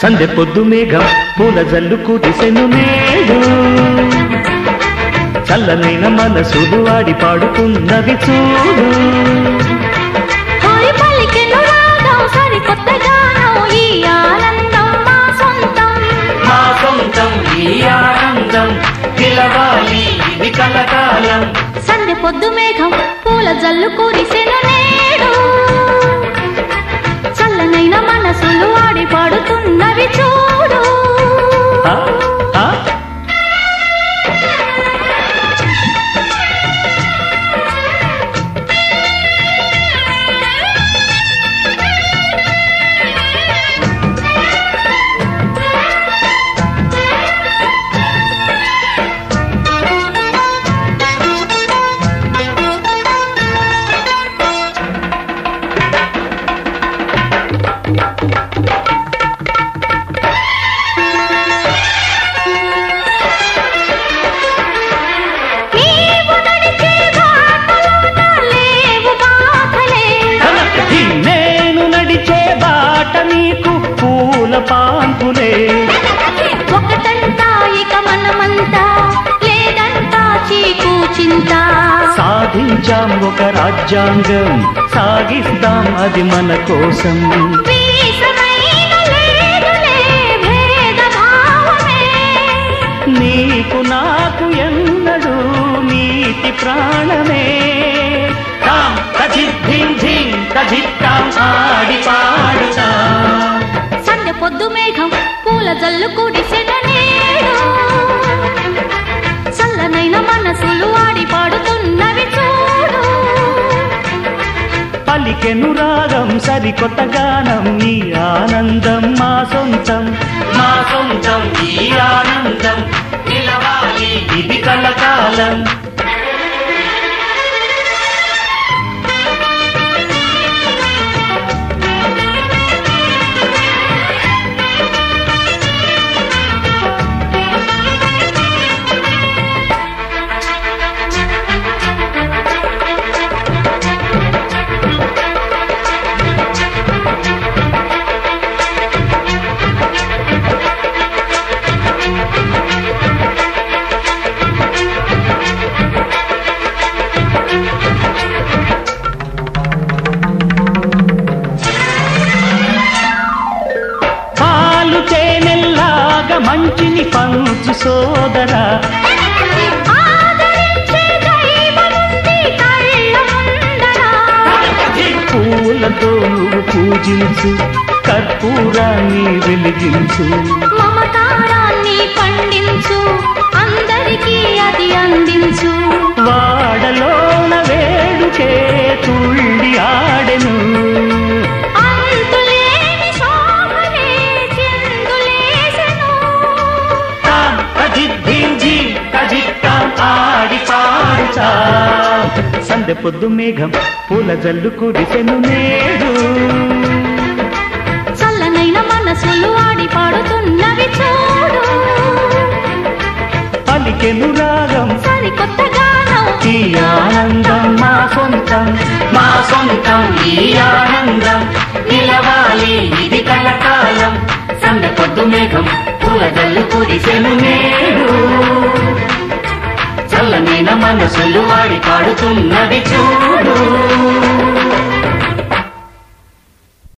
సందె పొద్దు మేఘం పూల జల్లు కురిసెను నేడు చల్లనైన మనసులు ఆడి పాడుతున్నవి చూడు హాయ్ పలికెను రాగం సరికొత్త గానం ఈ ఆనందం మా సొంతం మా సొంతం ఈ ఆనందం పిలవాలి ఇది కలకాలం సందె పొద్దు మేఘం పూల జల్లు కురిసెను నేడు చల్లనైన మనసులు ఆడి పాడుతున్నవి చూడు ఆ, ఆ, నీవు నడిచే బాటలోన లేవు బాధలే ఈ నేను నడిచే బాట నీకు పూల పాన్పులే ఒకటంతా ఇక మనమంతా లేదంతా చీకు చింత సాధించాం ఒక రాజ్యాంగం సాగిస్తాం అది మన కోసం వీసమైన లేదులే భేదభావమే నీకు నాకు ఎన్నడు నీతి ప్రాణమే తాం తజిద్ధిం ధిం తజిత్తాం ఆడి పాడుతాం సంధ్య పొద్దు మేఘం పూల జల్లు కుడిసెన నేడు చల్లనైన మనసులు ఆడి పాడుతున్నవి చూడు పలికెను రాగం సరికొత్త గానం ఈ ఆనందం మా సొంతం మా సొంతం ఈ ఆనందం నిలవాలి ఇది కలకాలం పాలు తేనెల్లాగా మంచిని పంచు సోదరా ఆదరించే దైవముంది కళ్ళ ముందర పూలతో నువ్వు పూజించు కర్పూరాన్ని వెలిగించు మమకారాన్ని పండించు అందరికీ అది అందించు వాడలోన వేడుకే తుళ్ళి ఆడెను అంతులేని శోభనే చిందులేసెను తాం తజిద్ధింజి తజిత్తాం ఆడి పాడుతా సందె పొద్దు మేఘం పూల జల్లు కురిసెను నేడు చల్లనైన మనసులు ఆడి పాడుతున్నవి చూడు పలికెను రాగం సరికొత్త గానం ఈ ఆనందం మా సొంతం మా సొంతం ఈ ఆనందం నిలవాలి ఇది కలకాలం సంద పొద్దు మేఘం పూల జల్లు కురిసెను నేడు చల్లనైన మనసులు వాడి పాడుతున్నది చూడు